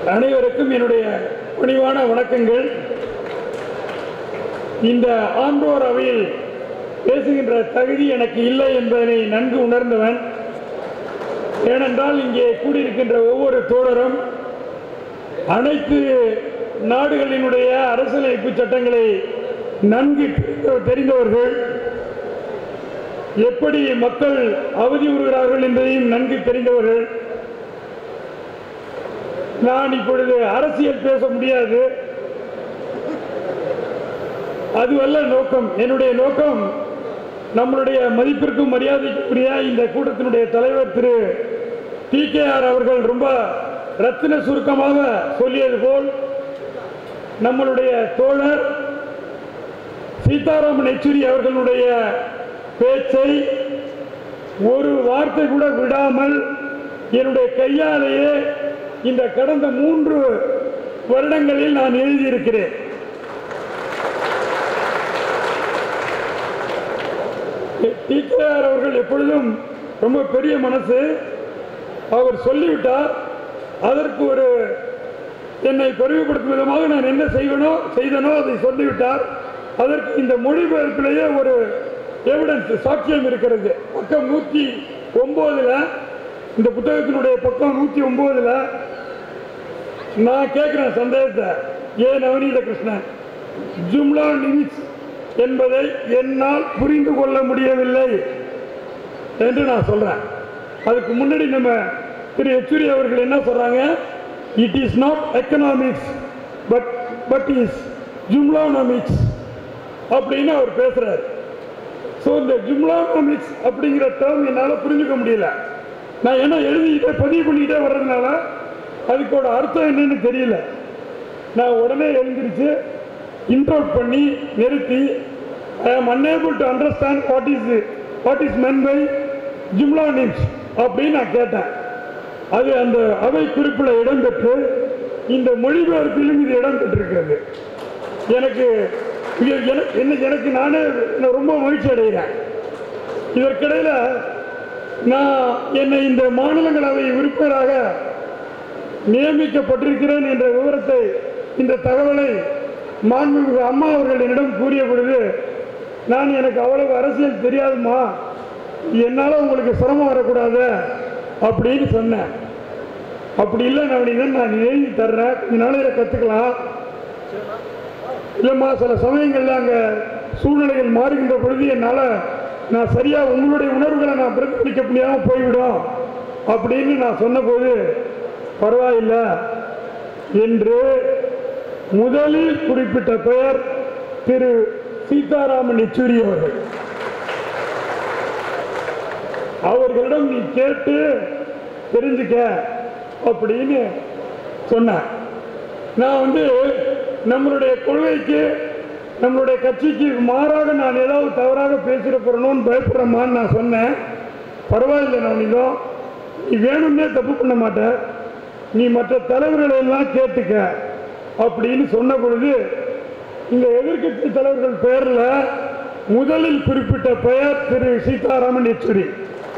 அனைவருக்கும் என்னுடைய பணிவான வணக்கங்கள் இந்த ஆண்டோர் அவையில் பேசுகின்ற தகுதி எனக்கு இல்லை என்பதனை நன்கு உணர்ந்தவன் ஏனென்றால் இங்கே கூடியிருக்கின்ற ஒவ்வொரு தோழரும் அனைத்து நாடுகளினுடைய அரசியலமைப்பு சட்டங்களை நன்கு தெரிந்தவர்கள் எப்படி மக்கள் அவதி உறுகிறார்கள் என்பதையும் நன்கு தெரிந்தவர்கள் நான் இப்பொழுது அரசியல் பேச முடியாது அதுவல்ல நோக்கம் என்னுடைய நோக்கம் நம்மளுடைய மதிப்பிற்கும் மரியாதைக்குரிய இந்த கூட்டத்தினுடைய தலைவர் திரு டி கே ஆர் அவர்கள் ரொம்ப ரத்தின சுருக்கமாக சொல்லியது போல் நம்மளுடைய தோழர் சீதாராமன் யெச்சூரி அவர்களுடைய பேச்சை ஒரு வார்த்தை கூட விடாமல் என்னுடைய கையாலேயே இந்த கடந்த மூன்று வருடங்களில் நான் எழுதியிருக்கிறேன் டிகேஆர் அவர்கள் எப்பொழுதும் ரொம்ப பெரிய மனசு அவர் சொல்லிவிட்டார் அதற்கு ஒரு என்னை பெருமைப்படுத்தும் விதமாக நான் என்ன செய்வனோ செய்தனோ அதை சொல்லிவிட்டார் அதற்கு இந்த மொழிபெயர்ப்பிலேயே ஒரு எவிடன்ஸ் சாட்சியம் இருக்கிறது பக்கம் நூற்றி ஒம்போதுல இந்த புத்தகத்தினுடைய பக்கம் நூற்றி ஒம்போதுல நான் கேட்கிறேன் சந்தேகத்தை ஏ நவநீத கிருஷ்ணன் ஜும்லா நிமிஸ் என்பதை என்னால் புரிந்து கொள்ள முடியவில்லை என்று நான் சொல்றேன் அதுக்கு முன்னாடி நம்ம திரு யெச்சூரி அவர்கள் என்ன சொல்றாங்க it is not economics but but is jumlanomics அப்படின்னு அவர் பேசுறாரு ஸோ இந்த ஜும்லானாமிக்ஸ் அப்படிங்கிற டேர்ம் என்னால் புரிஞ்சுக்க முடியல நான் என்ன எழுதிக்கிட்டே பதிவு பண்ணிக்கிட்டே வர்றதுனால அதுக்கோட அர்த்தம் என்னன்னு தெரியல நான் உடனே எழுந்திருச்சு இன்ட்ரோட் பண்ணி நிறுத்தி I am unable to understand what is what is meant by jumlanomics அப்படின்னு நான் கேட்டேன் அது அந்த அவை குறிப்பில் இடம்பெற்று இந்த மொழிபெயர்ப்பிலும் இது இடம்பெற்றிருக்கிறது எனக்கு இது எனக்கு என்ன எனக்கு நானே நான் ரொம்ப மகிழ்ச்சி அடைகிறேன் இதற்கிடையில் நான் என்னை இந்த மாநிலங்களவை உறுப்பினராக நியமிக்கப்பட்டிருக்கிறேன் என்ற விவரத்தை இந்த தகவலை மாண்புமிகு அம்மா அவர்கள் என்னிடம் கூறிய பொழுது நான் எனக்கு அவ்வளவு அரசியல் தெரியாதுமா என்னால் உங்களுக்கு சிரமம் வரக்கூடாது அப்படின்னு சொன்னேன் அப்படி இல்லை நவனிதன் நான் எழுதி தர்றேன் கொஞ்ச நாளையில் கற்றுக்கலாம் இல்லைம்மா சில சமயங்களில் அங்கே சூழ்நிலைகள் மாறுகின்ற பொழுது என்னால் நான் சரியாக உங்களுடைய உணர்வுகளை நான் பிரதிபலிக்க முடியாமல் போய்விடும் அப்படின்னு நான் சொன்னபோது பரவாயில்லை என்று முதலில் குறிப்பிட்ட பெயர் திரு சீதாராமன் யெச்சூரி அவர்கள் அவர்களிடம் நீ கேட்டு தெரிஞ்சுக்க அப்படின்னு சொன்னேன் நான் வந்து நம்மளுடைய கொள்கைக்கு நம்மளுடைய கட்சிக்கு மாறாக நான் ஏதாவது தவறாக பேசிட போறணும்னு பயப்படுறேம்மான்னு நான் சொன்னேன் பரவாயில்லை நவனிதம் நீ வேணும்னே தப்பு பண்ண மாட்ட நீ மற்ற தலைவர்களை எல்லாம் கேட்டுக்க அப்படின்னு சொன்ன பொழுது இந்த எதிர்க்கட்சி தலைவர்கள் பெயர்ல முதலில் குறிப்பிட்ட பெயர் திரு சீதாராமன் யெச்சூரி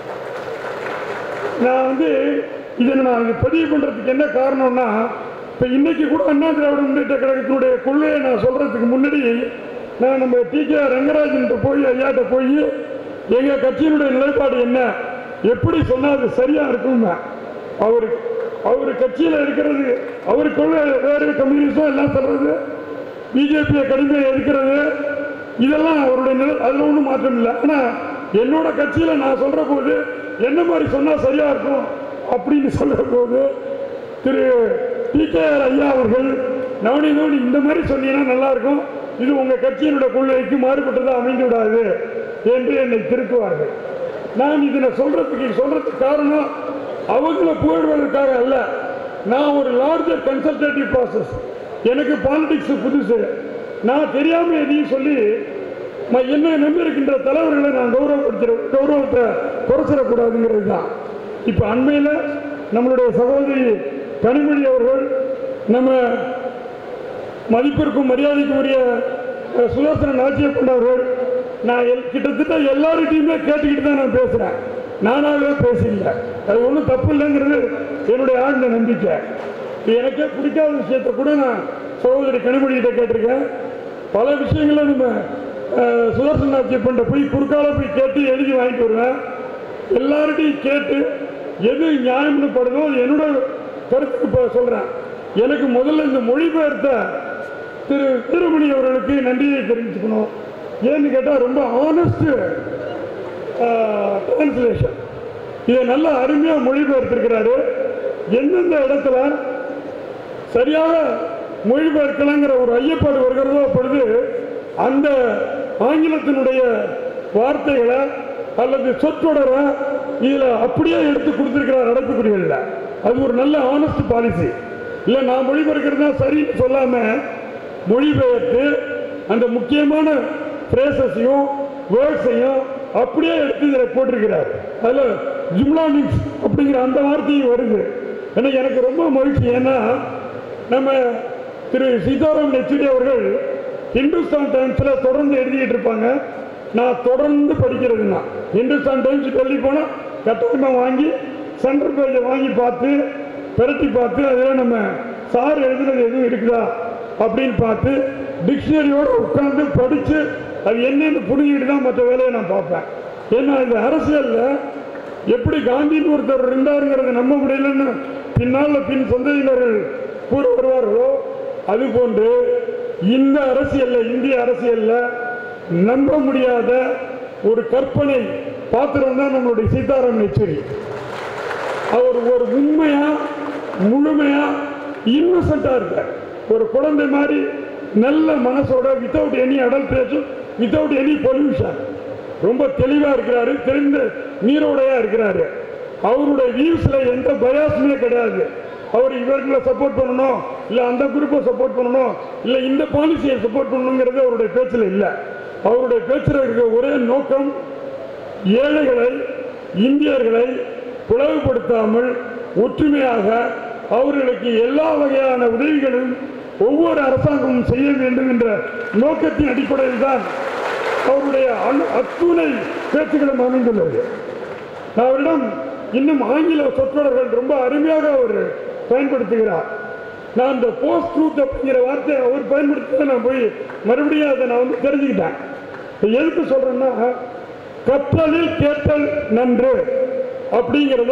நான் வந்து இதை நான் இங்க பதிவு பண்றதுக்கு என்ன காரணம்னா இப்போ இன்னைக்கு கூட அண்ணா திராவிட முன்னேற்ற கழகத்தினுடைய கொள்கையை நான் சொல்றதுக்கு முன்னாடி நான் நம்ம டி கே ரங்கராஜன் போய் ஐயாட்ட போய் எங்க கட்சியினுடைய நிலைப்பாடு என்ன எப்படி சொன்னா அது சரியா இருக்குங்க அவர் அவர் கட்சியில் இருக்கிறது அவர் கொள்கை வேறு கம்யூனிஸ்டும் எல்லாம் சொல்றது பிஜேபியை கடுமையாக இருக்கிறது இதெல்லாம் அவருடைய நிலை அதில் ஒன்றும் மாற்றம் இல்லை ஆனால் என்னோட கட்சியில் நான் சொல்ற போது என்ன மாதிரி சொன்னால் சரியா இருக்கும் அப்படின்னு சொல்ற போது திரு டி கே ஆர் ஐயா அவர்கள் நவனிதோடு இந்த மாதிரி சொன்னீங்கன்னா நல்லா இருக்கும் இது உங்க கட்சியினுடைய கொள்கைக்கு மாறுபட்டதாக அமைந்து விடாது என்று என்னை திருத்துவார்கள் நான் இதனை சொல்றதுக்கு சொல்றதுக்கு காரணம் அவங்கள புகழ்வதற்காக அல்ல நான் ஒரு லார்ஜர் கன்சல்டேட்டிவ் ப்ராசஸ் எனக்கு பாலிடிக்ஸ் புதுசு நான் தெரியாம எதையும் சொல்லி ம- என்னை நம்பி இருக்கின்ற தலைவர்களை நான் கௌரவப்படுத்துற கௌரவத்தை குறைச்சிடக்கூடாதுங்கிறது தான் இப்போ அண்மையில் நம்மளுடைய சகோதரி கனிமொழி அவர்கள் நம்ம மதிப்பிற்கும் மரியாதைக்கும் உரிய அஹ், சுதர்சன நாச்சியப்பன் அவர்கள் நான் எல் கிட்டத்தட்ட எல்லார்கிட்டையுமே கேட்டுக்கிட்டு தான் நான் பேசுகிறேன் நானாகவே பேசல அது ஒன்றும் தப்பு இல்லைங்கிறது என்னுடைய ஆழ்ந்த நம்பிக்கை எனக்கே பிடிக்காத விஷயத்தை கூட நான் சகோதரி கனிமொழிகிட்ட கேட்டிருக்கேன் பல விஷயங்களை நம்ம அஹ், சுதர்சன் நாச்சியப்பன்ட்ட போய் குறுக்கால போய் கேட்டு எழுதி வாங்கிட்டு வருவேன் எல்லார்கிட்டையும் கேட்டு எது நியாயம்னு படுதோ அது என்னோட கருத்துக்கு இப்போ சொல்கிறேன் எனக்கு முதல்ல இந்த மொழிபெயர்த்த திரு திருமணி அவர்களுக்கு நன்றியை தெரிவிச்சுக்கணும் ஏன்னு கேட்டால் ரொம்ப ஆனஸ்ட் டிரான்ஸ்லேஷன் இதை நல்லா அருமையாக மொழிபெயர்த்திருக்கிறாரு எந்தெந்த இடத்துல சரியாக மொழிபெயர்க்கலாங்கிற ஒரு ஐயப்பாடு வருகிறதோ அப்பொழுது அந்த ஆங்கிலத்தினுடைய வார்த்தைகளை அல்லது சொற்றொடரை இதில் அப்படியே எடுத்து கொடுத்துருக்கிறார் அடைப்புக்குறிகளில் அது ஒரு நல்ல ஆனஸ்ட் பாலிசி இல்லை நான் மொழிபெயர்க்கிறது தான் சரின்னு சொல்லாமல் மொழிபெயர்த்து அந்த முக்கியமான ஃப்ரேசஸையும் வேர்ட்ஸையும் அப்படியே எடுத்து இதில் போட்டிருக்கிறார் அதில் ஜும்லானிக்ஸ் அப்படிங்கிற அந்த வார்த்தையும் வருது ஏன்னா எனக்கு ரொம்ப மகிழ்ச்சி ஏன்னா நம்ம திரு சீதாராம் யெச்சூரி அவர்கள் ஹிந்துஸ்தான் டைம்ஸில் தொடர்ந்து எழுதிக்கிட்டு இருப்பாங்க நான் தொடர்ந்து படிக்கிறதுனா ஹிந்துஸ்தான் டைம்ஸ் டெல்லி போனால் கட்டாயமாக வாங்கி சென்டர் பேஜை வாங்கி பார்த்து பிரட்டி பார்த்து அதில் நம்ம சார் எழுதுனது எதுவும் இருக்குதா அப்படின்னு பார்த்து டிக்ஷனரியோடு உட்கார்ந்து படித்து அது என்னன்னு புரிஞ்சுக்கிட்டு தான் மற்ற வேலையை நான் பார்ப்பேன் ஏன்னா இந்த அரசியலில் எப்படி காந்தின்னு ஒருத்தர் இருந்தாருங்கிறத நம்ப முடியலன்னு பின்னால் பின் சொந்தத்தினர்கள் கூற வருவார்களோ அதுபோன்று இந்த அரசியல்ல இந்திய அரசியல்ல நம்ப முடியாத ஒரு கற்பனை பாத்திரம் தான் நம்மளுடைய சீதாராம் யெச்சூரி அவர் ஒரு உண்மையா முழுமையா இன்னசென்டா இருக்கார் ஒரு குழந்தை மாதிரி நல்ல மனசோட without any adulteration without any pollution ரொம்ப தெளிவா இருக்கிறாரு தெரிந்த நீரோடையா இருக்கிறாரு அவருடைய வியூஸ்ல எந்த பயாசுமே கிடையாது அவர் இவர்களை சப்போர்ட் பண்ணணும் இல்ல அந்த குரூப்பை சப்போர்ட் பண்ணணும் இல்ல இந்த பாலிசியை சப்போர்ட் பண்ணணுங்கிறது அவருடைய பேச்சுல இல்ல அவருடைய பேச்சுல இருக்க ஒரே நோக்கம் ஏழைகளை இந்தியர்களை பிளவுபடுத்தாமல் ஒற்றுமையாக அவர்களுக்கு எல்லா வகையான உதவிகளும் ஒவ்வொரு அரசாங்கமும் செய்ய வேண்டும் என்ற நோக்கத்தின் அடிப்படையில் தான் அவருடைய அணு- அத்துணை பேச்சுகளும் அமைந்துள்ளது அவரிடம் இன்னும் ஆங்கில சொற்றொடர்கள் ரொம்ப அருமையாக அவர் பயன்படுத்துகிறார் நான் இந்த போஸ்ட் ட்ரூத் அப்படிங்கிற வார்த்தையை அவர் பயன்படுத்தி நான் போய் மறுபடியும் அதை நான் வந்து தெரிஞ்சுக்கிட்டேன் இப்ப எதுக்கு சொல்றேன்னா கற்றலில் கேட்டல் நன்று அப்படிங்கிறத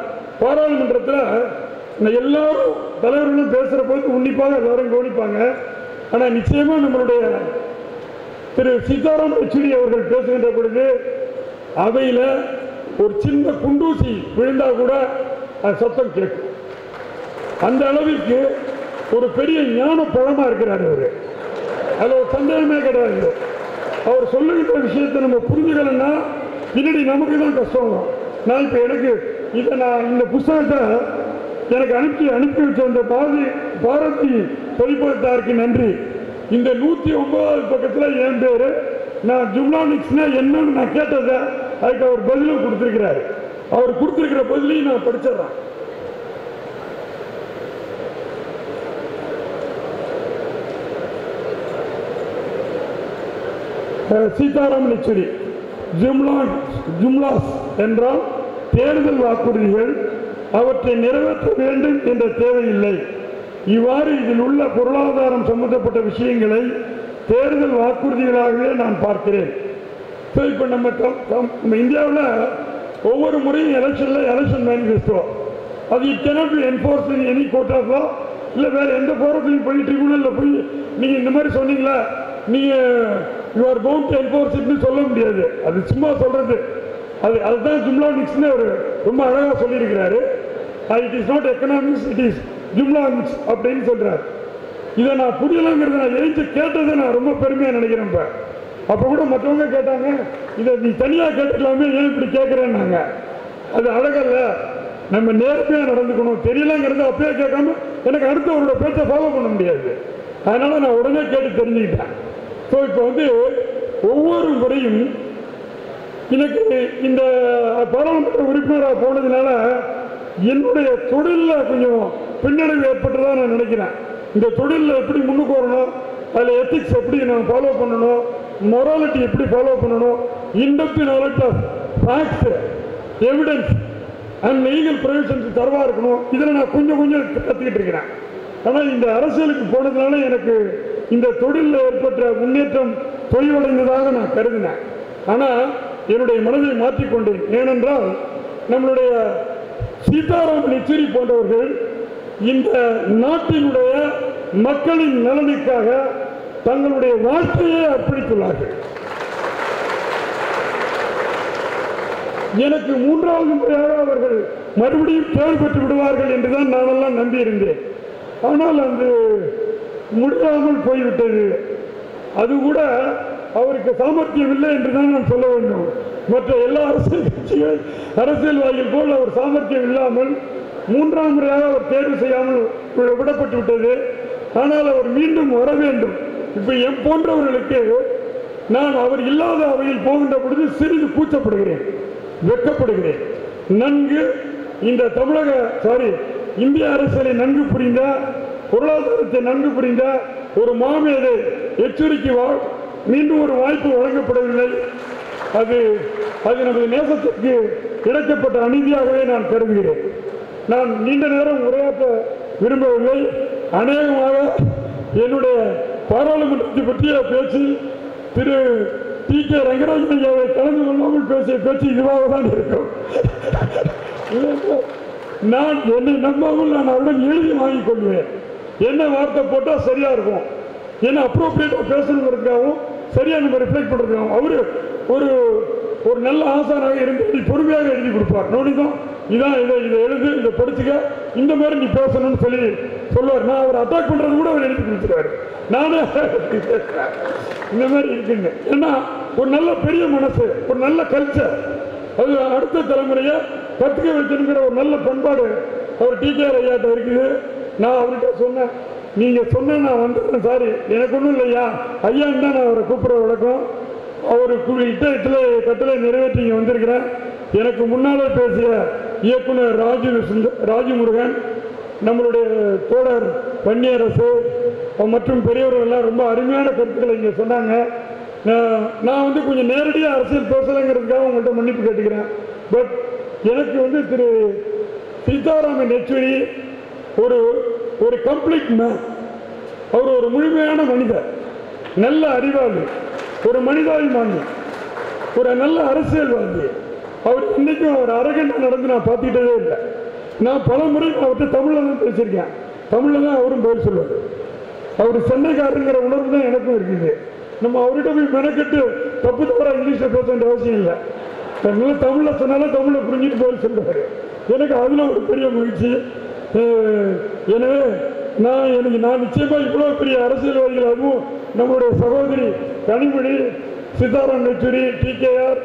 பாராளுமன்றத்தில் எல்லாரும் தலைவர்களும் பேசுகிற போது உன்னிப்பாக எல்லாரும் கவனிப்பாங்க ஆனால் நிச்சயமா நம்மளுடைய திரு சீதாராம் யெச்சூரி அவர்கள் பேசுகின்ற பொழுது அவையில் ஒரு சின்ன குண்டூசி விழுந்தா கூட அது சத்தம் கேட்கும் அந்த அளவிற்கு ஒரு பெரிய ஞான பழமா இருக்கிறார் அவரு அதுல ஒரு சந்தேகமே கிடையாது அவர் சொல்லுகின்ற விஷயத்தை நம்ம புரிஞ்சுக்கலன்னா பின்னாடி நமக்கு தான் கஷ்டம் வரும். நான் இப்போ எனக்கு இதை நான் இந்த புஸ்தகத்தை எனக்கு அனுப்பி அனுப்பி வச்ச அந்த பாரதி பாரதி பதிப்பகத்தாருக்கு நன்றி இந்த நூற்றி ஒன்பதாவது பக்கத்தில் என் பேர் நான் ஜும்னானிக்ஸ்னா என்னன்னு நான் கேட்டதை அதுக்கு அவர் பதிலும் கொடுத்துருக்கிறாரு அவர் கொடுத்துருக்கிற பதிலையும் நான் படிச்சிடுறேன் அஹ் சீதாராம் யெச்சூரி ஜும்லா ஜும்லாஸ் என்றால் தேர்தல் வாக்குறுதிகள் அவற்றை நிறைவேற்ற வேண்டும் என்ற தேவையில்லை இவ்வாறு இதில் உள்ள பொருளாதாரம் சம்பந்தப்பட்ட விஷயங்களை தேர்தல் வாக்குறுதிகளாகவே நான் பார்க்கிறேன் ஸோ இப்போ நம்ம கம்- கம்- நம்ம இந்தியாவில் ஒவ்வொரு முறையும் எலெக்ஷனில் எலெக்ஷன் மேனிஃபெஸ்டோ அது it cannot be enforced in any court of law இல்லை வேறு எந்த போராட்டத்தையும் போய் ட்ரிபுனலில் போய் நீங்கள் இந்த மாதிரி சொன்னீங்களா நீங்கள் you are bound to enforce இட்னு சொல்ல முடியாது அது சும்மா சொல்கிறது அது அதுதான் ஜும்லானிக்ஸ்னு அவர் ரொம்ப அழகாக சொல்லியிருக்கிறாரு it is not economics it is jumlanics அப்படின்னு சொல்கிறார் இதை நான் புரியலைங்கிறத நான் எழுந்து கேட்டதை நான் ரொம்ப பெருமையாக நினைக்கிறேன் இப்போ அப்போ கூட மற்றவங்க கேட்டாங்க இதை நீ தனியாக கேட்டுக்கலாமே ஏன் இப்படி கேட்குறேன்னாங்க அது அழகல்ல நம்ம நேர்மையாக நடந்துக்கணும் தெரியலங்கிறத அப்பயே கேட்காம எனக்கு அடுத்தவரோட பேச்சை ஃபாலோ பண்ண முடியாது அதனால நான் உடனே கேட்டு தெரிஞ்சுக்கிட்டேன் ஸோ இப்போ வந்து ஒவ்வொரு முறையும் எனக்கு இந்த பாராளுமன்ற உறுப்பினராக போனதுனால என்னுடைய தொழிலில் கொஞ்சம் பின்னடைவு ஏற்பட்டதா நான் நினைக்கிறேன் இந்த தொழிலில் எப்படி முன்னுக்கு வரணும் அதில் எத்திக்ஸ் எப்படி நான் ஃபாலோ பண்ணணும் மொராலிட்டி எப்படி ஃபாலோ பண்ணணும் in depth knowledge of facts evidence and legal provisions தரவா இருக்கணும் இதில் நான் கொஞ்சம் கொஞ்சம் கற்றுக்கிட்டு இருக்கிறேன் ஆனால் இந்த அரசியலுக்கு போனதுனால எனக்கு இந்த தொழிலில் ஏற்பட்ட முன்னேற்றம் தொய்வடைந்ததாக நான் கருதினேன் ஆனால் என்னுடைய மனதை மாற்றிக்கொண்டேன் ஏனென்றால் நம்மளுடைய சீதாராமன் யெச்சூரி போன்றவர்கள் இந்த நாட்டினுடைய மக்களின் நலனுக்காக தங்களுடைய வாழ்க்கையை அர்ப்பணித்துள்ளார்கள் எனக்கு மூன்றாவது முறையாக அவர்கள் மறுபடியும் தேர்வு பெற்று விடுவார்கள் என்றுதான் நானெல்லாம் நம்பியிருந்தேன் ஆனால் அது முடியாமல் போய்விட்டது அது கூட அவருக்கு சாமர்த்தியம் இல்லை என்றுதான் நான் சொல்ல வேண்டும் மற்ற எல்லா அரசியல் கட்சிகள் அரசியல்வாதிகள் போல் அவர் சாமர்த்தியம் இல்லாமல் மூன்றாம் முறையாக அவர் தேர்வு செய்யாமல் வி- விடப்பட்டு விட்டது ஆனால் அவர் மீண்டும் வர வேண்டும் இப்ப எம் போன்றவர்களுக்கு நான் அவர் இல்லாத அவையில் போகின்ற பொழுது சிறிது கூச்சப்படுகிறேன் வெட்கப்படுகிறேன் நன்கு இந்த தமிழக சாரி இந்திய அரசியலை நன்கு புரிந்த பொருளாதாரத்தை நன்கு புரிந்த ஒரு மாமேதை எச்சரிக்கை வா- மீண்டும் ஒரு வாய்ப்பு வழங்கப்படவில்லை அது அது நமது நேசத்திற்கு இழைக்கப்பட்ட அநீதியாகவே நான் கருதுகிறேன் நான் நீண்ட நேரம் உரையாற்ற விரும்பவில்லை அநேகமாக என்னுடைய பாராளுமன்றத்தை பற்றிய பேச்சில் திரு டி கே ரங்கராஜன் ஐயாவை கலந்து கொள்ளாமல் பேசிய பேச்சு இதுவாக தான் இருக்கும் இல்லைங்களா? நான் என்னை நம்பாமல் நான் அவரிடம் எழுதி வாங்கிக் கொள்வேன் என்ன வார்த்தை போட்டால் சரியா இருக்கும் என்ன அப்ரோப்ரியேட்டாக பேசணுங்கிறதுக்காகவும் சரியா நம்ம ரிஃப்ளெக்ட் பண்ணுறதுக்காகவும் அவரு ஒரு ஒரு நல்ல ஆசானாக இருந்து நீ பொறுமையாக எழுதி கொடுப்பார் நோடிதான் இதான் இதை இதை எழுது இதை படிச்சுக்க இந்த மாதிரி நீ பேசணும்னு சொல்லி சொல்லுவார் நான் அவர் அட்டாக் பண்றது கூட அவர் எழுதி கொடுத்துருவாரு நானே இந்த மாதிரி இருக்குங்க ஏன்னா ஒரு நல்ல பெரிய மனசு ஒரு நல்ல கல்ச்சர் அது அடுத்த தலைமுறையை கற்றுக்க வைக்கணுங்கிற ஒரு நல்ல பண்பாடு அவர் டிகேஆர் ஐயாட்ட இருக்குது நான் அவர்கிட்ட சொன்னேன் நீங்க சொன்ன நான் வந்துடுறேன் சாரி எனக்கு ஒன்றும் இல்லையா ஐயான்னு தான் நான் அவரை கூப்பிட வழக்கம் அவர் இட்ட இட்டலை கட்டளை நிறைவேற்றி இங்கே வந்திருக்கிறேன் எனக்கு முன்னாலே பேசிய இயக்குனர் ராஜு சுந்த- ராஜு முருகன் நம்மளுடைய தோழர் பன்னியரசு மற்றும் பெரியவர்கள் எல்லாம் ரொம்ப அருமையான கருத்துக்களை இங்கே சொன்னாங்க நான் நான் வந்து கொஞ்சம் நேரடியாக அரசியல் பேசலைங்கிறதுக்காக உங்கள்கிட்ட மன்னிப்பு கேட்டுக்கிறேன் பட் எனக்கு வந்து திரு சீதாராமன் யெச்சூரி ஒரு ஒரு கம்ப்ளீட் மேன் அவர் ஒரு முழுமையான மனிதர் நல்ல அறிவாளி ஒரு மனிதாபிமானி ஒரு நல்ல அரசியல்வாதி அவர் இன்னைக்கும் அவர் அரகண்டா நடந்து நான் பார்த்துக்கிட்டதே இல்லை நான் பல முறை அவர்கிட்ட தமிழில் தான் பேசியிருக்கேன் தமிழில் தான் அவரும் பதில் சொல்லுவார் அவர் சென்னைக்காரங்கிற உணர்வு தான் எனக்கும் இருக்குது நம்ம அவர்கிட்ட போய் மெனக்கெட்டு தப்பு தவறாக இங்கிலீஷில் பேச வேண்டிய அவசியம் இல்லை நல்லா தமிழில் சொன்னாலும் தமிழில் புரிஞ்சுட்டு பதில் சொல்லுவார் எனக்கு அதில் ஒரு பெரிய மகிழ்ச்சி அஹ், எனவே நான் எனக்கு நான் நிச்சயமாக இவ்வளோ பெரிய அரசியல்வாதிகள் அதுவும் நம்மளுடைய சகோதரி கனிமொழி சித்தாராம் யெச்சூரி டிகேஆர்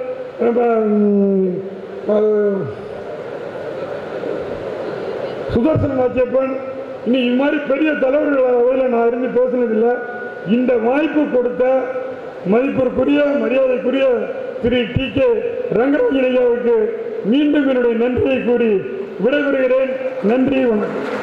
சுதர்சன நாச்சியப்பன் இனி இது மாதிரி பெரிய தலைவர்கள் வகையில் நான் இருந்து பேசினதில்லை இந்த வாய்ப்பு கொடுத்த மதிப்பிற்குரிய மரியாதைக்குரிய திரு டி கே ரங்கராஜன் ஐயாவுக்கு மீண்டும் என்னுடைய நன்றியை கூறி விடைபெறுகிறேன் நன்றி வணக்கம்